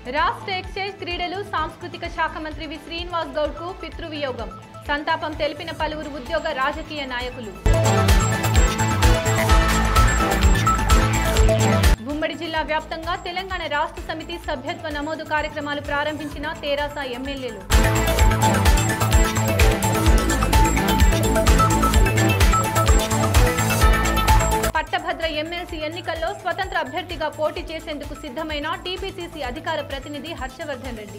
రాష్ట్ర ఎక్సైజ్ క్రీడలు సాంస్కృతిక శాఖ మంత్రి వి శ్రీనివాస్ గౌడ్ కు పితృవియోగం సంతాపం తెలిపిన పలువురు ఉద్యోగ రాజకీయ నాయకులు ఉమ్మడి జిల్లా వ్యాప్తంగా తెలంగాణ రాష్ట్ర సమితి సభ్యత్వ నమోదు కార్యక్రమాలు ప్రారంభించిన తెరాస ఎమ్మెల్యేలు పట్టభద్ర ఎమ్మెల్సీ ఎన్నికల్లో స్వతంత్ర అభ్యర్థిగా పోటీ చేసేందుకు సిద్ధమైన టీపీసీసీ అధికార ప్రతినిధి హర్షవర్ధన్ రెడ్డి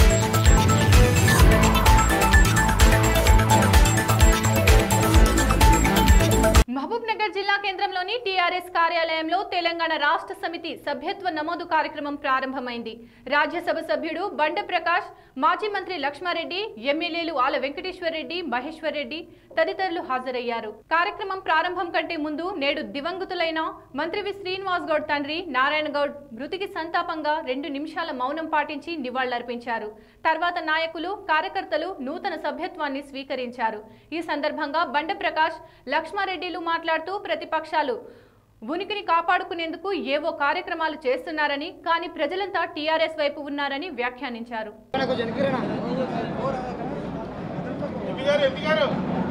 మహబూబ్ నగర్ జిల్లా కేంద్రంలోని టీఆర్ఎస్ కార్యాలయంలో తెలంగాణ రాష్ట్ర సమితి సభ్యత్వ నమోదు కార్యక్రమం ప్రారంభమైంది రాజ్యసభ సభ్యుడు బండ ప్రకాష్ మాజీ మంత్రి లక్ష్మారెడ్డి ఎమ్మెల్యేలు ఆల వెంకటేశ్వర్ రెడ్డి మహేశ్వర్ రెడ్డి తదితరులు హాజరయ్యారు కార్యక్రమం ప్రారంభం కంటే ముందు నేడు దివంగతులైన మంత్రి వి శ్రీనివాస్ గౌడ్ తండ్రి నారాయణ గౌడ్ మృతికి సంతాపంగా రెండు నిమిషాల మౌనం పాటించి నివాళులర్పించారు తర్వాత నాయకులు కార్యకర్తలు నూతన సభ్యత్వాన్ని స్వీకరించారు ఈ సందర్భంగా బండ ప్రకాష్ లక్ష్మారెడ్డిలు మాట్లాడుతూ ప్రతిపక్షాలు ఉనికిని కాపాడుకునేందుకు ఏవో కార్యక్రమాలు చేస్తున్నారని కానీ ప్రజలంతా టీఆర్ఎస్ వైపు ఉన్నారని వ్యాఖ్యానించారు ఎంపీ గారు ఎంపీ గారు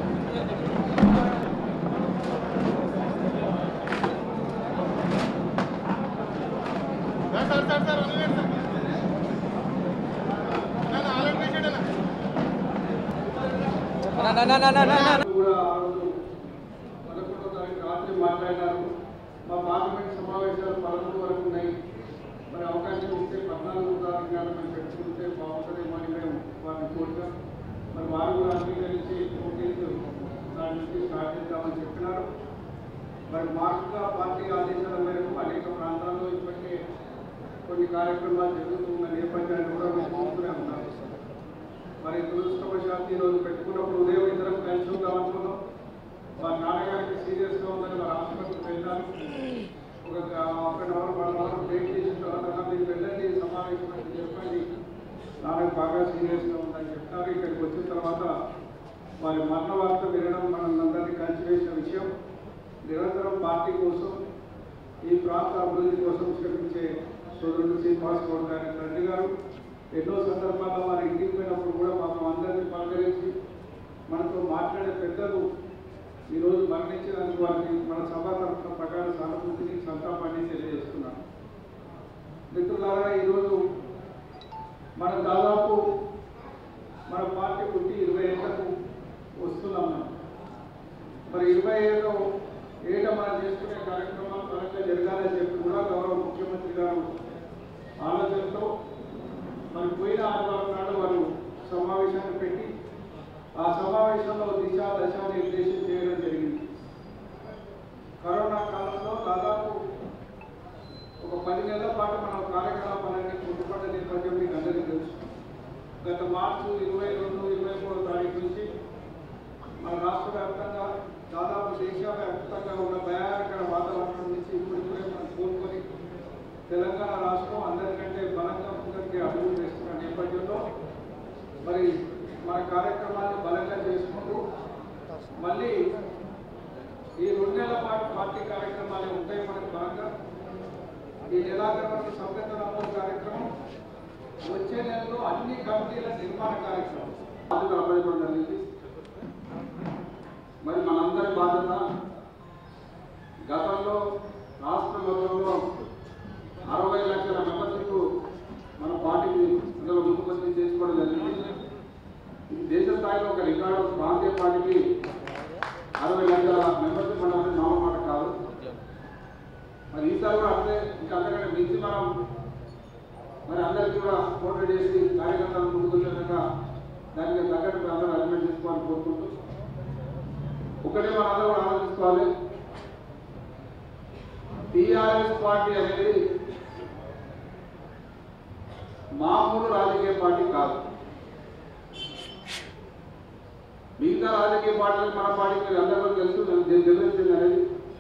సార్ సార్ సార్ సార్ వదిలేండి సార్ నాన్న, ఆల్రెడీ పేషెంట్ అన్న. కూడా ఆ రోజు పదకొండో తారీఖు రాత్రి మాట్లాడినారు మా పార్లమెంట్ సమావేశాలు పదకొండు వరకు ఉన్నాయి మరి అవకాశం ఇస్తే పద్నాలుగు తారీఖు నాడు మేము పెట్టుకుంటే బాగుంటుందేమో అని మేము వారిని కోరుతాం మరి వారు కూడా అంగీకరించి ఫోర్టీన్త్ దాని నుంచి స్టార్ట్ చేద్దామని చెప్పినారు మరి మార్పుగా పార్టీ ఆదేశాల మేరకు అనేక ప్రాంతాల్లో ఇప్పటికే కొన్ని కార్యక్రమాలు జరుగుతున్న నేపథ్యాన్ని కూడా మేము చూస్తూనే ఉన్నాం మరి దురదృష్టవశాత్తు ఈరోజు పెట్టుకున్నప్పుడు ఉదయం ఇద్దరం కలిసి ఉందాం అనుకున్నాం మా నాన్నగారికి సీరియస్గా ఉందని మరి హాస్పిటల్కి వెళ్ళాను ఒక half an hour one hour wait చేసిన తర్వాత "అన్న, మీరు వెళ్ళండి సమావేశం అని చెప్పండి నాన్నకు బాగా సీరియస్గా ఉందని చెప్తారు ఇక్కడికి వచ్చిన తర్వాత వారి మరణ వార్త వినడం మనం అందరినీ కలిసివేసిన విషయం నిరంతరం పార్టీ కోసం ఈ ప్రాంత అభివృద్ధి కోసం శ్రమించే సోదరుడు శ్రీనివాస్ గౌడ్ గారి తండ్రి గారు ఎన్నో సందర్భాల్లో వారి ఇంటికి పోయినప్పుడు కూడా పాపం అందరినీ పలకరించి మనతో మాట్లాడే పెద్దలు ఈరోజు మరణించినందుకు వారికి మన సభ తరఫున ప్రకారం సానుభూతిని సంతాపాన్ని తెలియజేస్తున్నాను మిత్రులారా ఈరోజు మనం దాదాపు మన పార్టీ పుట్టి ఇరవై ఏళ్లకు వస్తున్నాం మనం మరి ఇరవై ఏళ్ళలో ఏట మనం చేసుకునే కార్యక్రమాలు పరంగా జరగాలని చెప్పి కూడా గౌరవ ముఖ్యమంత్రి గారు ఆలోచనతో మరి పోయిన ఆదివారం నాడు వారు సమావేశాన్ని పెట్టి ఆ సమావేశంలో దిశ దశ నిర్దేశం చేయడం జరిగింది కరోనా కాలంలో దాదాపు ఒక పది నెలల పాటు మనం కార్యకలాపాలన్నీ కుంటుపడ్డ నేపథ్యం మీకు అందరికీ తెలుసు గత మార్చి ఇరవై రెండు ఇరవై మూడో తారీఖు నుంచి మన రాష్ట్ర వ్యాప్తంగా దాదాపు దేశవ్యాప్తంగా ఉన్న భయానకర వాతావరణం నుంచి ఇప్పుడిప్పుడే మనం కోలుకొని తెలంగాణ రాష్ట్రం అందరికంటే బలంగా ముందరికి అభివృద్ధి చేస్తున్న నేపథ్యంలో మరి మన కార్యక్రమాన్ని బలంగా చేసుకుంటూ మళ్ళీ ఈ రెండు నెలల పాటు పార్టీ కార్యక్రమాలు ఉంటాయి మనకు బాగా ఈ నెలాఖరు సభ్యత నమోదు కార్యక్రమం వచ్చే నెలలో అన్ని కమిటీల నిర్మాణ కార్యక్రమం అది అమలుపడం జరిగింది మరి మనందరి బాధ్యత గతంలో రాష్ట్ర మొత్తంలో అరవై లక్షల మెంబర్షిప్ మన పార్టీని అందులో ముందుకొచ్చి చేసుకోవడం జరిగింది ఇది దేశ స్థాయిలో ఒక రికార్డు ప్రాంతీయ పార్టీకి అరవై లక్షల మెంబర్షిప్ అనేది మామూలు కాదు మరి ఈసారి కూడా అట్లే ఇంకా అంతకంటే మించి మనం మరి అందరికీ కూడా పోటీ చేసి కార్యకర్తలు ముందుకు వచ్చేదాకా దానికి తగ్గట్టు అందరూ అరేంజ్మెంట్ చేసుకోవాలని కోరుకుంటూ ఒకటే మనం అందరూ కూడా ఆలోచించుకోవాలి టీఆర్ఎస్ పార్టీ అనేది మామూలు రాజకీయ పార్టీ కాదు మిగతా రాజకీయ పార్టీలు మన పార్టీకి అందరూ తెలుసు నేను తెలుస్తుంది అనేది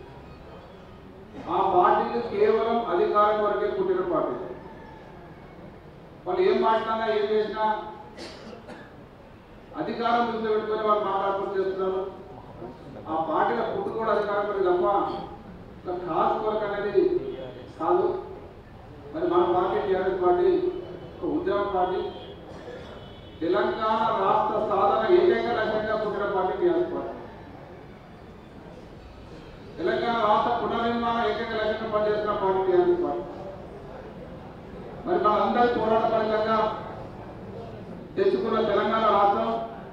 ఆ పార్టీలు కేవలం అధికారం వరకే పుట్టిన పార్టీ వాళ్ళు ఏం మాట్లాడినా ఏం చేసినా అధికారం దృష్టిలో పెట్టుకొని వాళ్ళు మాట్లాడుతూ చేస్తున్నారు ఆ పార్టీల పుట్టు కూడా అధికారం మరి తప్ప ఒక ఖాస్ వర్క్ అనేది కాదు మరి మన పార్టీ టీఆర్ఎస్ పార్టీ ఒక ఉద్యమ పార్టీ తెలంగాణ రాష్ట్ర సాధన ఏకైక లక్ష్యంగా పుట్టిన పార్టీ టీఆర్ఎస్ పార్టీ తెలంగాణ రాష్ట్ర పునర్నిర్మాణ ఏకైక లక్ష్యంగా పనిచేస్తున్న పార్టీ టీఆర్ఎస్ పార్టీ మరి మనందరి పోరాట ఫలితంగా తెచ్చుకున్న తెలంగాణ రాష్ట్రం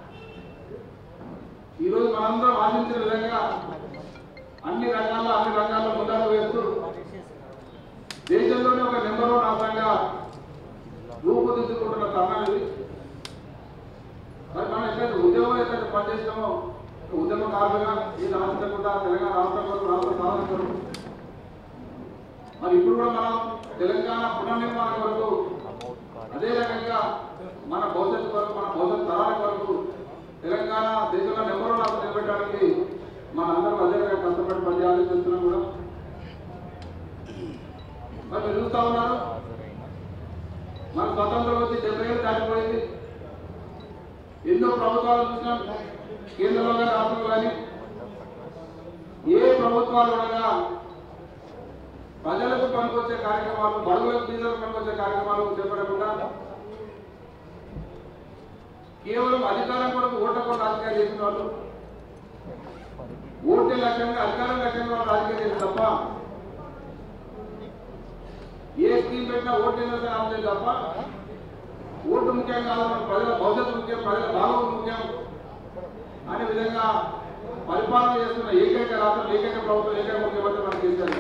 ఈరోజు మనందరం ఆశించిన విధంగా అన్ని రంగాల్లో అన్ని రంగాల్లో ముందడుగు వేస్తూ దేశంలోనే ఒక నెంబర్ వన్ రాష్ట్రంగా రూపుదిద్దుకుంటున్న తరుణం ఇది మరి మనం ఎట్లయితే ఉద్యోగం ఎట్లయితే పనిచేసినామో ఉద్యమకారులుగా ఈ రాష్ట్రం కూడా తెలంగాణ రాష్ట్రం కొరకు రాష్ట్ర సాధన కొరకు మరి ఇప్పుడు కూడా మనం తెలంగాణ పునర్నిర్మాణం కొరకు అదే రకంగా మన భవిష్యత్తు కొరకు మన భవిష్యత్ తరాల కొరకు తెలంగాణ దేశంలో నెంబర్ వన్ రాష్ట్రం నిలబెట్టడానికి మన అందరం అదే రకంగా కష్టపడి పనిచేయాలని చేస్తున్నాం కూడా మరి మీరు చూస్తా ఉన్నారు మన స్వతంత్రం వచ్చి డెబ్బై ఏళ్ళు దాటిపోయింది ఎన్నో ప్రభుత్వాలు చూసినాం కేంద్రంలో కానీ రాష్ట్రంలో కానీ ఏ ప్రభుత్వాలు ఉండగా ప్రజలకు పనికొచ్చే కార్యక్రమాలు బడుగులకు బీదలకు పనికొచ్చే కార్యక్రమాలు చేపట్టకుండా కేవలం అధికారం కొరకు ఓట్ల కొరకు రాజకీయాలు చేసిన వాళ్ళు ఓటే లక్ష్యంగా అధికారం లక్ష్యంగా వాళ్ళు రాజకీయం చేసిన తప్ప ఏ స్కీమ్ పెట్టినా ఓటు ఆపలేదు తప్ప ఓటు ముఖ్యం కాదు మన ప్రజల భవిష్యత్తు ముఖ్యం ప్రజల భాగం ముఖ్యం అనే విధంగా పరిపాలన చేస్తున్న ఏకైక రాష్ట్రం ఏకైక ప్రభుత్వం ఏకైక ముఖ్యమంత్రి మనకు చేశారు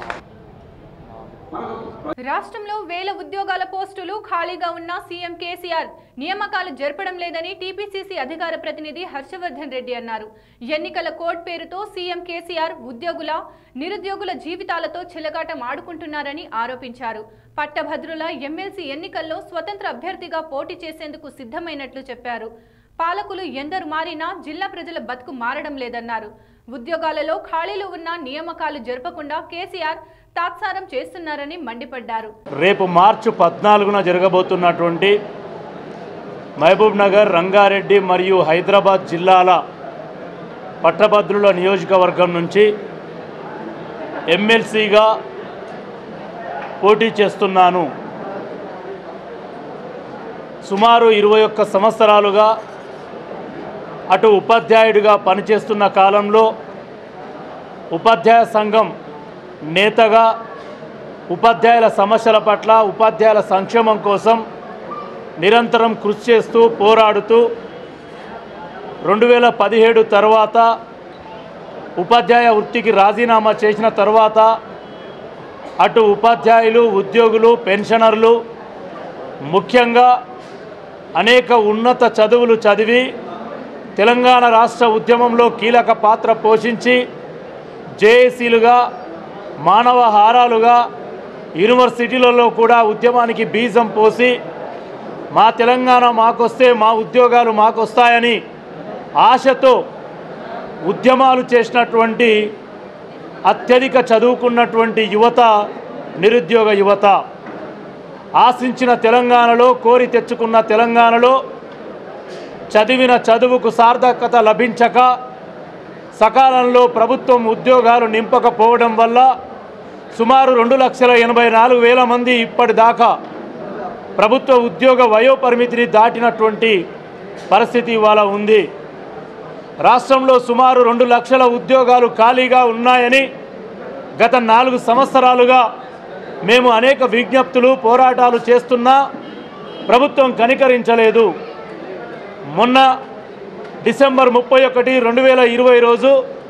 మనకు రాష్ట్రంలో వేల ఉద్యోగాల పోస్టులు ఖాళీగా ఉన్న సీఎం కేసీఆర్ నియామకాలు జరపడం లేదని టీపీసీసీ అధికార ప్రతినిధి హర్షవర్ధన్ రెడ్డి అన్నారు ఎన్నికల కోడ్ పేరుతో సీఎం కేసీఆర్ ఉద్యోగుల నిరుద్యోగుల జీవితాలతో చెలగాటం ఆడుకుంటున్నారని ఆరోపించారు పట్టభద్రుల ఎమ్మెల్సీ ఎన్నికల్లో స్వతంత్ర అభ్యర్థిగా పోటీ చేసేందుకు సిద్ధమైనట్లు చెప్పారు పాలకులు ఎందరు మారినా జిల్లా ప్రజల బతుకు మారడం లేదన్నారు ఉద్యోగాలలో ఖాళీలు ఉన్న నియామకాలు జరపకుండా కేసీఆర్ తాత్సారం చేస్తున్నారని మండిపడ్డారు రేపు మార్చి పద్నాలుగున జరగబోతున్నటువంటి మహబూబ్ నగర్ రంగారెడ్డి మరియు హైదరాబాద్ జిల్లాల పట్టభద్రుల నియోజకవర్గం నుంచి ఎమ్మెల్సీగా పోటీ చేస్తున్నాను సుమారు ఇరవై ఒక్క సంవత్సరాలుగా అటు ఉపాధ్యాయుడిగా పనిచేస్తున్న కాలంలో ఉపాధ్యాయ సంఘం నేతగా ఉపాధ్యాయుల సమస్యల పట్ల ఉపాధ్యాయుల సంక్షేమం కోసం నిరంతరం కృషి చేస్తూ పోరాడుతూ రెండు వేల పదిహేడు తర్వాత ఉపాధ్యాయ వృత్తికి రాజీనామా చేసిన తర్వాత అటు ఉపాధ్యాయులు ఉద్యోగులు పెన్షనర్లు ముఖ్యంగా అనేక ఉన్నత చదువులు చదివి తెలంగాణ రాష్ట్ర ఉద్యమంలో కీలక పాత్ర పోషించి జేఏసీలుగా మానవ హారాలుగా యూనివర్సిటీలలో కూడా ఉద్యమానికి బీజం పోసి మా తెలంగాణ మాకొస్తే మా ఉద్యోగాలు మాకొస్తాయని ఆశతో ఉద్యమాలు చేసినటువంటి అత్యధిక చదువుకున్నటువంటి యువత నిరుద్యోగ యువత ఆశించిన తెలంగాణలో కోరి తెచ్చుకున్న తెలంగాణలో చదివిన చదువుకు సార్థకత లభించక సకాలంలో ప్రభుత్వం ఉద్యోగాలు నింపకపోవడం వల్ల సుమారు రెండు లక్షల ఎనభై నాలుగు వేల మంది ఇప్పటిదాకా ప్రభుత్వ ఉద్యోగ వయోపరిమితిని దాటినటువంటి పరిస్థితి ఇవాళ ఉంది రాష్ట్రంలో సుమారు రెండు లక్షల ఉద్యోగాలు ఖాళీగా ఉన్నాయని గత నాలుగు సంవత్సరాలుగా మేము అనేక విజ్ఞప్తులు పోరాటాలు చేస్తున్నా ప్రభుత్వం కనికరించలేదు మొన్న డిసెంబర్ ముప్పై ఒకటి రెండు వేల ఇరవై రోజు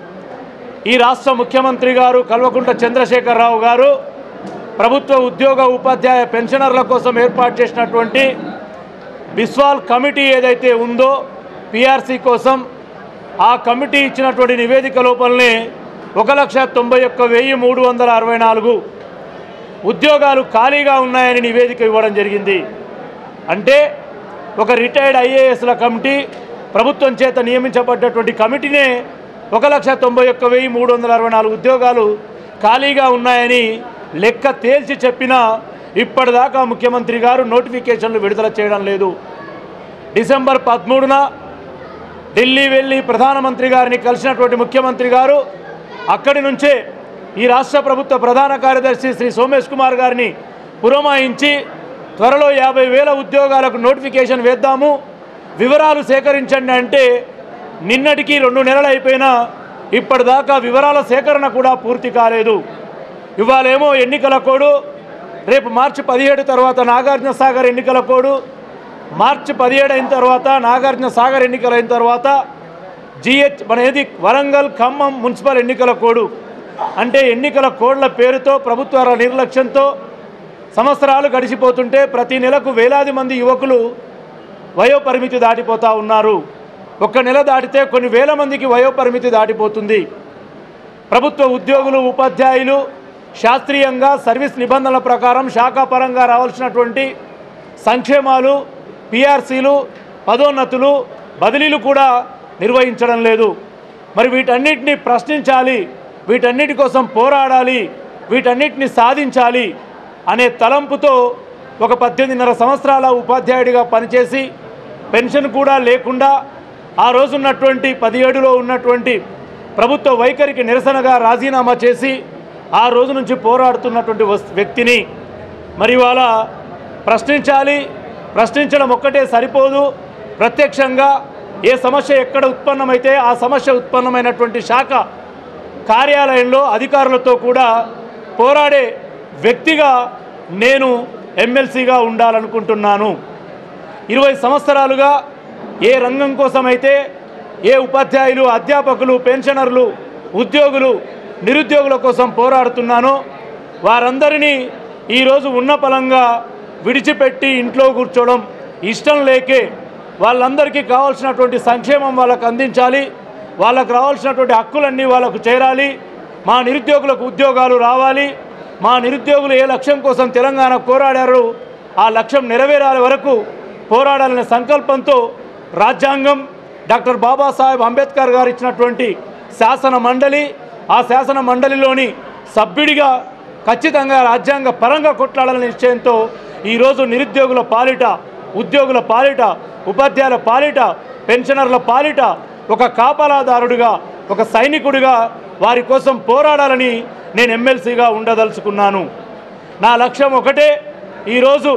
ఈ రాష్ట్ర ముఖ్యమంత్రి గారు కల్వకుంట్ల చంద్రశేఖరరావు గారు ప్రభుత్వ ఉద్యోగ ఉపాధ్యాయ పెన్షనర్ల కోసం ఏర్పాటు చేసినటువంటి బిస్వాల్ కమిటీ ఏదైతే ఉందో పిఆర్సీ కోసం ఆ కమిటీ ఇచ్చినటువంటి నివేదిక లోపలనే ఒక లక్ష తొంభై ఒక్క వెయ్యి మూడు వందల అరవై నాలుగు ఉద్యోగాలు ఖాళీగా ఉన్నాయని నివేదిక ఇవ్వడం జరిగింది అంటే ఒక రిటైర్డ్ ఐఏఎస్ల కమిటీ ప్రభుత్వం చేత నియమించబడ్డటువంటి కమిటీనే ఒక లక్ష తొంభై ఒక్క వెయ్యి మూడు వందల అరవై నాలుగు ఉద్యోగాలు ఖాళీగా ఉన్నాయని లెక్క తేల్చి చెప్పినా ఇప్పటిదాకా ముఖ్యమంత్రి గారు నోటిఫికేషన్లు విడుదల చేయడం లేదు డిసెంబర్ పదమూడున ఢిల్లీ వెళ్ళి ప్రధానమంత్రి గారిని కలిసినటువంటి ముఖ్యమంత్రి గారు అక్కడి నుంచే ఈ రాష్ట్ర ప్రభుత్వ ప్రధాన కార్యదర్శి శ్రీ సోమేష్ కుమార్ గారిని పురమాయించి త్వరలో యాభై వేల ఉద్యోగాలకు నోటిఫికేషన్ వేద్దాము వివరాలు సేకరించండి అంటే నిన్నటికి రెండు నెలలు అయిపోయినా ఇప్పటిదాకా వివరాల సేకరణ కూడా పూర్తి కాలేదు ఇవాళేమో ఎన్నికల కోడు రేపు మార్చి పదిహేడు తర్వాత నాగార్జున సాగర్ ఎన్నికల కోడు మార్చి పదిహేడు అయిన తర్వాత నాగార్జున సాగర్ ఎన్నికలు అయిన తర్వాత జిహెచ్ మన ఏది వరంగల్ ఖమ్మం మున్సిపల్ ఎన్నికల కోడు అంటే ఎన్నికల కోడ్ల పేరుతో ప్రభుత్వాల నిర్లక్ష్యంతో సంవత్సరాలు గడిచిపోతుంటే ప్రతి నెలకు వేలాది మంది యువకులు వయోపరిమితి దాటిపోతూ ఉన్నారు ఒక్క నెల దాటితే కొన్ని వేల మందికి వయోపరిమితి దాటిపోతుంది ప్రభుత్వ ఉద్యోగులు ఉపాధ్యాయులు శాస్త్రీయంగా సర్వీస్ నిబంధనల ప్రకారం శాఖాపరంగా రావాల్సినటువంటి సంక్షేమాలు పిఆర్సీలు పదోన్నతులు బదిలీలు కూడా నిర్వహించడం లేదు మరి వీటన్నిటిని ప్రశ్నించాలి వీటన్నిటి కోసం పోరాడాలి వీటన్నిటిని సాధించాలి అనే తలంపుతో ఒక పద్దెనిమిదిన్నర సంవత్సరాల ఉపాధ్యాయుడిగా పనిచేసి పెన్షన్ కూడా లేకుండా ఆ రోజున్నటువంటి పదిహేడులో ఉన్నటువంటి ప్రభుత్వ వైఖరికి నిరసనగా రాజీనామా చేసి ఆ రోజు నుంచి పోరాడుతున్నటువంటి వస్- వ్యక్తిని మరి ఇవాళ ప్రశ్నించాలి ప్రశ్నించడం ఒక్కటే సరిపోదు ప్రత్యక్షంగా ఏ సమస్య ఎక్కడ ఉత్పన్నమైతే ఆ సమస్య ఉత్పన్నమైనటువంటి శాఖ కార్యాలయంలో అధికారులతో కూడా పోరాడే వ్యక్తిగా నేను ఎమ్మెల్సీగా ఉండాలనుకుంటున్నాను ఇరవై సంవత్సరాలుగా ఏ రంగం కోసమైతే ఏ ఉపాధ్యాయులు అధ్యాపకులు పెన్షనర్లు ఉద్యోగులు నిరుద్యోగుల కోసం పోరాడుతున్నానో వారందరినీ ఈరోజు ఉన్న పలంగా విడిచిపెట్టి ఇంట్లో కూర్చోవడం ఇష్టం లేకే వాళ్ళందరికీ కావాల్సినటువంటి సంక్షేమం వాళ్ళకు అందించాలి వాళ్ళకు రావాల్సినటువంటి హక్కులన్నీ వాళ్ళకు చేరాలి మా నిరుద్యోగులకు ఉద్యోగాలు రావాలి మా నిరుద్యోగులు ఏ లక్ష్యం కోసం తెలంగాణ పోరాడారో ఆ లక్ష్యం నెరవేరాలి వరకు పోరాడాలనే సంకల్పంతో రాజ్యాంగం డాక్టర్ బాబాసాహెబ్ అంబేద్కర్ గారు ఇచ్చినటువంటి శాసన మండలి ఆ శాసన మండలిలోని సభ్యుడిగా ఖచ్చితంగా రాజ్యాంగ పరంగా కొట్లాడాలనే నిశ్చయంతో ఈరోజు నిరుద్యోగుల పాలిట ఉద్యోగుల పాలిట ఉపాధ్యాయుల పాలిట పెన్షనర్ల పాలిట ఒక కాపలాదారుడిగా ఒక సైనికుడిగా వారి కోసం పోరాడాలని నేను ఎమ్మెల్సీగా ఉండదలుచుకున్నాను నా లక్ష్యం ఒకటే ఈరోజు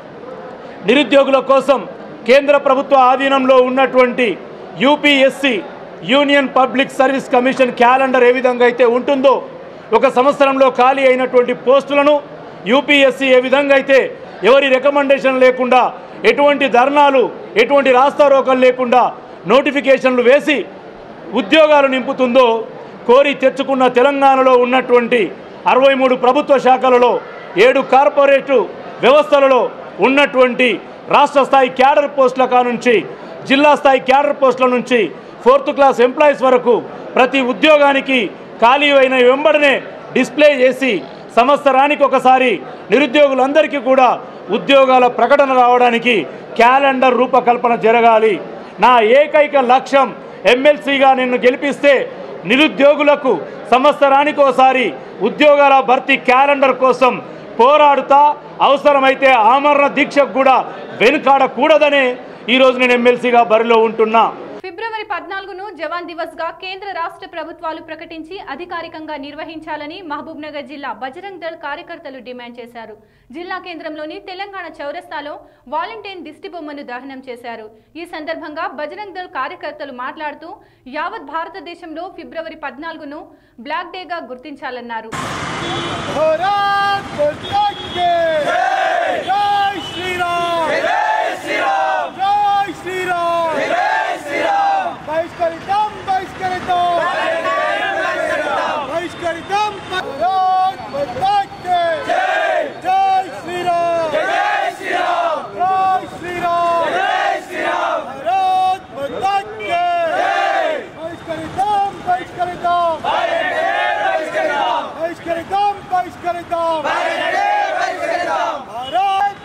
నిరుద్యోగుల కోసం కేంద్ర ప్రభుత్వ ఆధీనంలో ఉన్నటువంటి UPSC union public service commission calendar ఏ విధంగా అయితే ఉంటుందో ఒక సంవత్సరంలో ఖాళీ అయినటువంటి పోస్టులను యూపీఎస్సి ఏ విధంగా అయితే ఎవరి రికమెండేషన్ లేకుండా ఎటువంటి ధర్నాలు ఎటువంటి రాస్తారోకలు లేకుండా నోటిఫికేషన్లు వేసి ఉద్యోగాలు నింపుతుందో కోరి తెచ్చుకున్న తెలంగాణలో ఉన్నటువంటి అరవై మూడు ప్రభుత్వ శాఖలలో ఏడు కార్పొరేటు వ్యవస్థలలో ఉన్నటువంటి రాష్ట్ర స్థాయి క్యాడర్ పోస్టుల కానుంచి జిల్లా స్థాయి క్యాడర్ పోస్టుల నుంచి ఫోర్త్ క్లాస్ ఎంప్లాయీస్ వరకు ప్రతి ఉద్యోగానికి ఖాళీ అయిన వెంబడనే డిస్ప్లే చేసి సంవత్సరానికి ఒకసారి నిరుద్యోగులందరికీ కూడా ఉద్యోగాల ప్రకటన రావడానికి క్యాలెండర్ రూపకల్పన జరగాలి నా ఏకైక లక్ష్యం ఎమ్మెల్సీగా నిన్ను గెలిపిస్తే నిరుద్యోగులకు సంవత్సరానికి ఒకసారి ఉద్యోగాల భర్తీ క్యాలెండర్ కోసం పోరాడుతా అవసరమైతే ఆమరణ దీక్షకు కూడా వెనుకాడకూడదనే ఈరోజు నేను ఎమ్మెల్సీగా బరిలో ఉంటున్నా ఫిబ్రవరి పద్నాలుగును జవాన్ దివస్ గా కేంద్ర రాష్ట్ర ప్రభుత్వాలు ప్రకటించి అధికారికంగా నిర్వహించాలని మహబూబ్ నగర్ జిల్లా బజరంగ్ దళ్ కార్యకర్తలు డిమాండ్ చేశారు జిల్లా కేంద్రంలోని తెలంగాణ చౌరస్తాలో వాలంటీర్ దిష్టిబొమ్మను దహనం చేశారు ఈ సందర్భంగా బజరంగ్ దళ్ కార్యకర్తలు మాట్లాడుతూ యావత్ భారతదేశంలో ఫిబ్రవరి పద్నాలుగును బ్లాక్ డేగా గుర్తించాలన్నారు भारत माता की जय श्री राम जय श्री राम जय श्री राम जय श्री राम बहिष्करितम बहिष्करितम बहिष्करितम भारत माता की जय जय श्री राम जय श्री राम जय श्री राम जय श्री राम भारत माता की जय बहिष्करितम बहिष्करितम बहिष्करितम बहिष्करितम भारत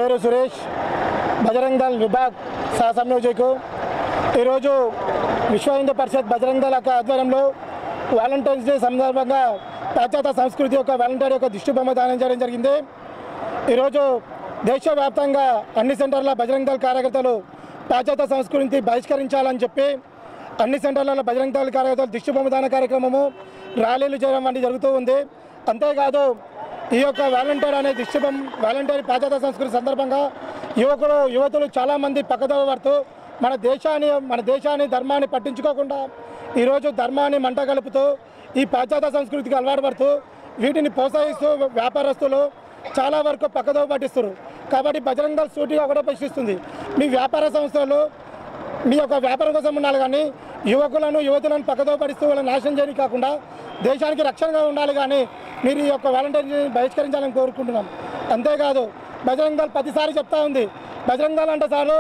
పేరు సురేష్ బజరంగ్ దళ్ విభాగ్ సహ సంయోజకు ఈరోజు విశ్వ హిందూ పరిషత్ బజరంగ్ దళ యొక్క ఆధ్వర్యంలో వాలంటీర్స్ డే సందర్భంగా పాశ్చాత్య సంస్కృతి యొక్క వాలంటీర్ యొక్క దిష్టి బొమ్మ దానం చేయడం జరిగింది ఈరోజు దేశవ్యాప్తంగా అన్ని సెంటర్ల బజరంగ్ దళ కార్యకర్తలు పాశ్చాత్య సంస్కృతిని బహిష్కరించాలని చెప్పి అన్ని సెంటర్లలో బజరంగ్ దళ కార్యకర్తలు దిష్టి బొమ్మ దాన కార్యక్రమము ర్యాలీలు చేయడం వంటి జరుగుతూ ఉంది అంతేకాదు ఈ యొక్క వాలంటీర్ అనే దిష్టి బొమ్మ వాలంటీర్ పాశ్చాత్య సంస్కృతి సందర్భంగా యువకులు యువతులు చాలామంది పక్కదోవ పడుతూ మన దేశాన్ని మన దేశాన్ని ధర్మాన్ని పట్టించుకోకుండా ఈరోజు ధర్మాన్ని మంట కలుపుతూ ఈ పాశ్చాత్య సంస్కృతికి అలవాటు పడుతూ వీటిని ప్రోత్సహిస్తూ వ్యాపారస్తులు చాలా వరకు పక్కదోవ పట్టిస్తారు కాబట్టి బజరంగ దళ్ సూటిగా ఒకటే ప్రశ్నిస్తుంది మీ వ్యాపార సంస్థలు మీ యొక్క వ్యాపారం కోసం ఉండాలి కానీ యువకులను యువతులను పక్కదో పడిస్తూ వాళ్ళని నాశనం చేయని కాకుండా దేశానికి రక్షణగా ఉండాలి కానీ మీరు ఈ యొక్క వాలంటీర్ని బహిష్కరించాలని కోరుకుంటున్నాం అంతేకాదు బజరంగ దళ్ ప్రతిసారి చెప్తా ఉంది బజరంగ దళ్ అంటే సారు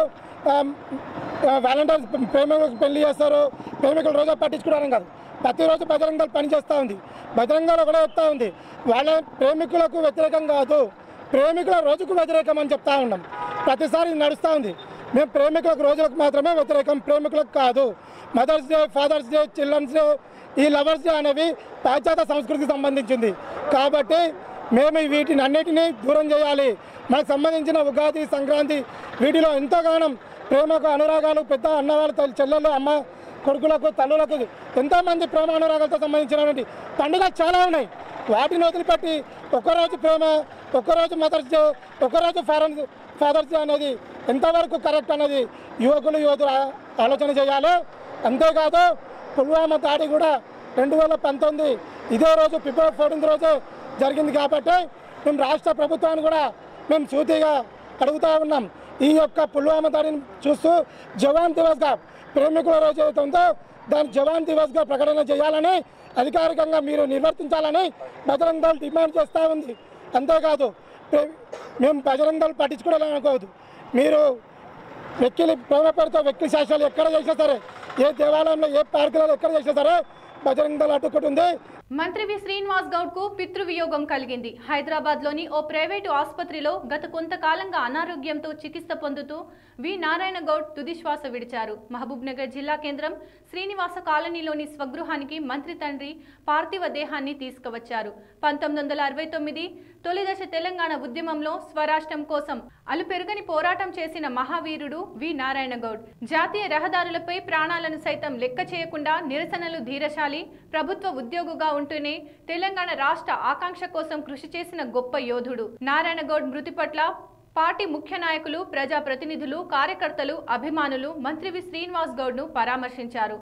వాలంటీర్స్ ప్రేమికులకు పెళ్లి చేస్తారు ప్రేమికులు రోజు పట్టించుకోవడం కాదు ప్రతిరోజు బజరంగ దళ్ పని చేస్తూ ఉంది బజరంగ దళ్ ఒకటే చెప్తా ఉంది వాళ్ళ ప్రేమికులకు వ్యతిరేకం కాదు ప్రేమికుల రోజుకు వ్యతిరేకం అని చెప్తా ఉన్నాం ప్రతిసారి ఇది నడుస్తూ ఉంది మేము ప్రేమికులకు రోజులకు మాత్రమే వ్యతిరేకం ప్రేమికులకు కాదు mother's day father's day children's day ఈ లవర్స్ డే అనేవి పాశ్చాత్య సంస్కృతికి సంబంధించింది కాబట్టి మేము వీటిని అన్నిటినీ దూరం చేయాలి మనకు సంబంధించిన ఉగాది సంక్రాంతి వీటిలో ఎంతోగానం ప్రేమకు అనురాగాలు పెద్ద అన్నవాళ్ళ తల్లి చెల్లెళ్ళు అమ్మ కొడుకులకు తల్లులకు ఎంతోమంది ప్రేమ అనురాగాలతో సంబంధించినటువంటి పండుగలు చాలా ఉన్నాయి వాటిని వదిలిపెట్టి ఒకరోజు ప్రేమ ఒకరోజు మదర్స్ డే ఒకరోజు ఫారెన్స్ ఫాదర్స్ డే అనేది ఎంతవరకు కరెక్ట్ అనేది యువకులు యువతులు ఆ- ఆలోచన చేయాలి అంతేకాదు పుల్వామా దాడి కూడా రెండు వేల పంతొమ్మిది ఇదే రోజు ఫిబ్రవరి ఫోర్టీన్త్ రోజే జరిగింది కాబట్టి మేము రాష్ట్ర ప్రభుత్వాన్ని కూడా మేము సూటిగా అడుగుతూ ఉన్నాం ఈ యొక్క పుల్వామా దాడిని చూస్తూ జవాన్ దివస్గా ప్రేమికుల రోజు ఏదైతే ఉందో దాన్ని జవాన్ దివస్గా ప్రకటన చేయాలని అధికారికంగా మీరు నిర్వర్తించాలని బజరంగ దళ్ డిమాండ్ చేస్తూ ఉంది అంతేకాదు ప్రే- మేము బజరంగ దళ్ పట్టించుకోవాలనుకోవద్దు మీరు వెక్కిలి ప్రేమ పేరుతో వెక్కిలి శాస్త్రాలు ఎక్కడ చేసినా సరే ఏ దేవాలయంలో ఏ పార్కులలో ఎక్కడ చేసినా సరే బజరంగ దళ్ అడ్డుకుంటుంది మంత్రి వి శ్రీనివాస్ గౌడ్ కు పితృవియోగం కలిగింది హైదరాబాద్ లోని ఓ ప్రైవేటు ఆసుపత్రిలో గత కొంతకాలంగా అనారోగ్యంతో చికిత్స పొందుతూ వి నారాయణ గౌడ్ తుది శ్వాస విడిచారు మహబూబ్ నగర్ జిల్లా కేంద్రం శ్రీనివాస కాలనీలోని స్వగృహానికి మంత్రి తండ్రి పార్థివ దేహాన్ని తీసుకువచ్చారు పంతొమ్మిది వందల అరవై తొమ్మిది తొలిదశ తెలంగాణ ఉద్యమంలో స్వరాష్ట్రం కోసం అలుపెరుగని పోరాటం చేసిన మహావీరుడు వి నారాయణ గౌడ్ జాతీయ రహదారులపై ప్రాణాలను సైతం లెక్క చేయకుండా నిరసనలు ధీరశాలి ప్రభుత్వ ఉద్యోగుగా ఉంటూనే తెలంగాణ రాష్ట్ర ఆకాంక్ష కోసం కృషి చేసిన గొప్ప యోధుడు నారాయణ గౌడ్ మృతి పట్ల పార్టీ ముఖ్య నాయకులు ప్రజా ప్రతినిధులు కార్యకర్తలు అభిమానులు మంత్రి వి శ్రీనివాస్ గౌడ్ ను పరామర్శించారు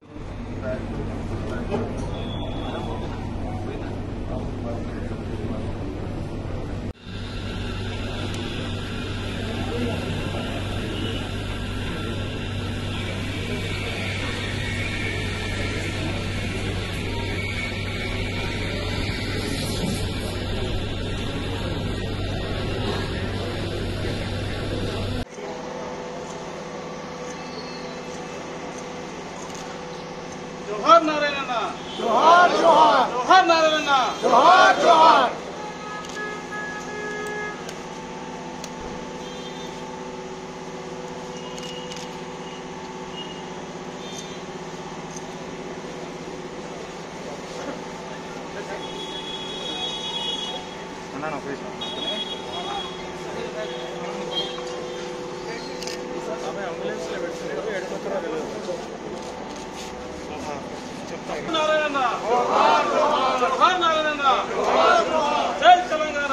జోహార్ నారాయణ జోహార్ జోహార్ జోహార్ నారాయణ జోహార్ జోహార్ నారాయణ జోహార్ జోహార్ జోహార్ నారాయణ జోహార్ జోహార్ జై తెలంగాణ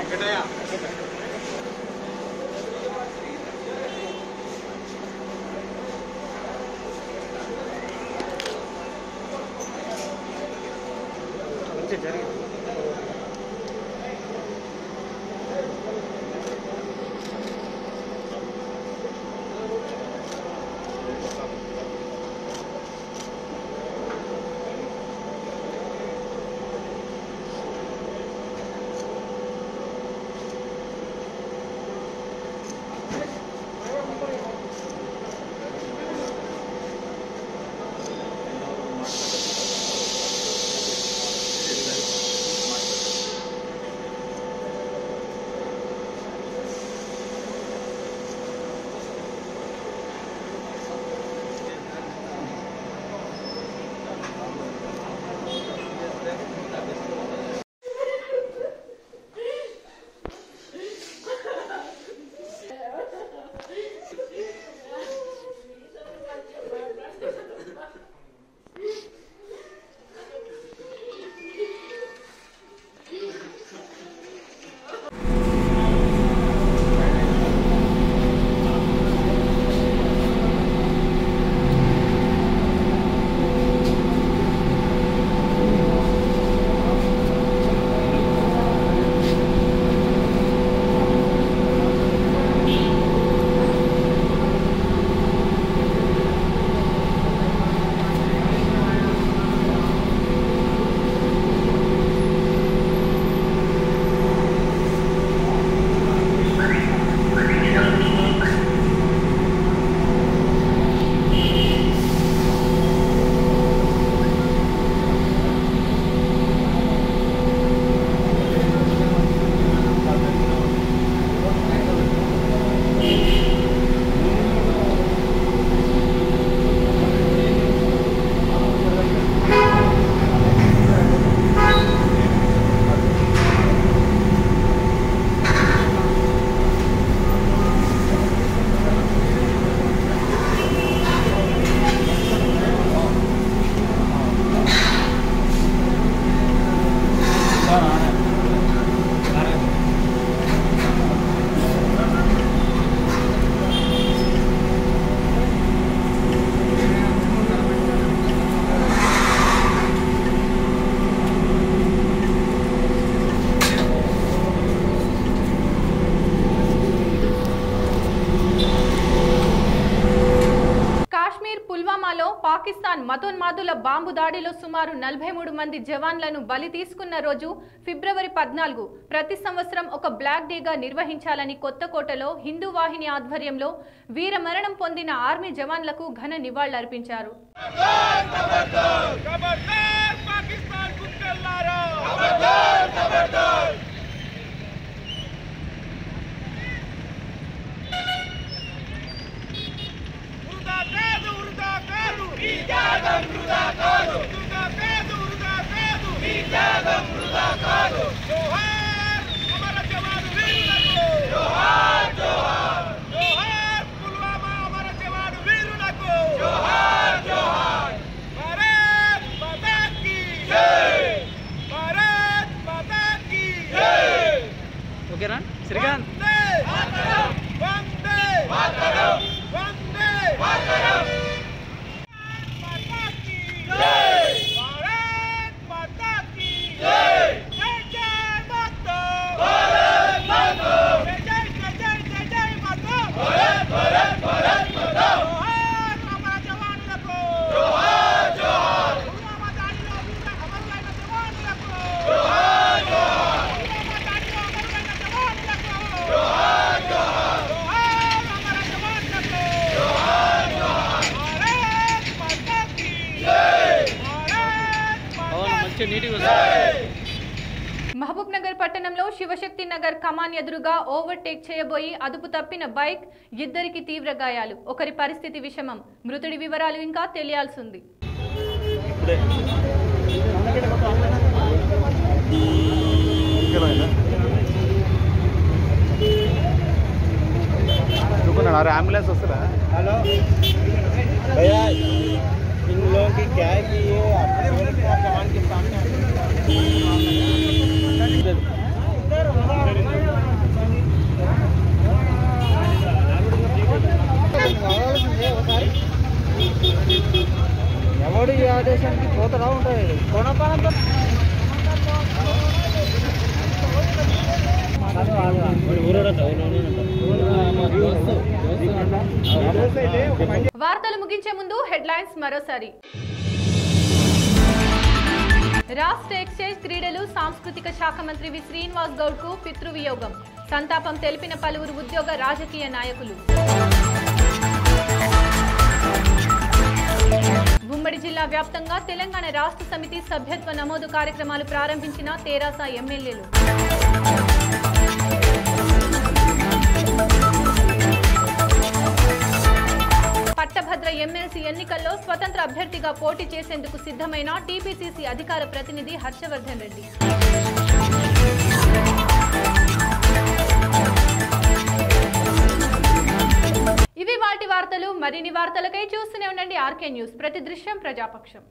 కాశ్మీర్ పుల్వామాలో పాకిస్తాన్ మతోన్మాదుల బాంబు దాడిలో సుమారు నలభై మూడు మంది జవాన్లను బలి తీసుకున్న రోజు ఫిబ్రవరి పద్నాలుగు ప్రతి సంవత్సరం ఒక బ్లాక్ డేగా నిర్వహించాలని కొత్తకోటలో హిందూ వాహిని ఆధ్వర్యంలో వీరమరణం పొందిన ఆర్మీ జవాన్లకు ఘన నివాళులర్పించారు ఖబర్దార్ పాకిస్తాన్ కుక్కల్లారా వృధా కాదు వృధా కాదు ఈ త్యాగం వృధా కాదు వృధా కాదు వృధా కాదు ఈ త్యాగం వృధా కాదు జోహార్ అమర జవాను వీరులకు జోహార్ జోహార్ జోహార్ పుల్వామా అమర జవాను వీరులకు జోహార్ జోహార్ భారత్ మాతా కీ జై భారత్ మాతా కీ జై ఓకేనా శ్రీకాంత్ వందే మాతరం వందే మాతరం మాతా కీ జై భారత్ మాతా కీ జై జై జై మాతా భారత్ మాతా జై జై జై జై జై మాతా భారత్ భారత్ భారత్ మాతా జోహార్ అమర జవాన్లకు జోహార్ జోహార్ పుల్వామా దాడిలో వీర అమరులైన జవాన్లకు జోహార్ జోహార్ పుల్వామా దాడిలో అమరులైన జవాన్లకు జోహార్ జోహార్ జోహార్ అమర జవాన్లకు జోహార్ జోహార్ భారత్ మాతా కీ జై భారత్ అవును మాతా మంచిగా నీట్గా జై మహబూబ్ నగర్ పట్టణంలో శివశక్తి నగర్ కమాన్ ఎదురుగా ఓవర్టేక్ చేయబోయి అదుపు తప్పిన బైక్ ఇద్దరికి తీవ్ర గాయాలు ఒకరి పరిస్థితి విషమం మృతుడి వివరాలు ఇంకా తెలియాల్సి ఉంది अरे एम्बुलेंस वस्तरा हेलो भैया इन लोगों की क्या है कि ये अपने सामान के सामने వార్తలు ముగించే ముందు హెడ్లైన్స్ మరోసారి రాష్ట్ర ఎక్సైజ్ క్రీడలు సాంస్కృతిక శాఖ మంత్రి వి శ్రీనివాస్ గౌడ్ కు పితృవియోగం సంతాపం తెలిపిన పలువురు ఉద్యోగ రాజకీయ నాయకులు ఉమ్మడి జిల్లా వ్యాప్తంగా తెలంగాణ రాష్ట్ర సమితి సభ్యత్వ నమోదు కార్యక్రమాలు ప్రారంభించిన తెరాస ఎమ్మెల్యేలు పట్టభద్ర ఎమ్మెల్సీ ఎన్నికల్లో స్వతంత్ర అభ్యర్థిగా పోటీ చేసేందుకు సిద్ధమైన టీపీసీసీ అధికార ప్రతినిధి హర్షవర్ధన్ రెడ్డి ఇవి వాటి వార్తలు మరిన్ని వార్తలకై చూస్తూనే ఉండండి ఆర్కే న్యూస్ ప్రతి దృశ్యం ప్రజాపక్షం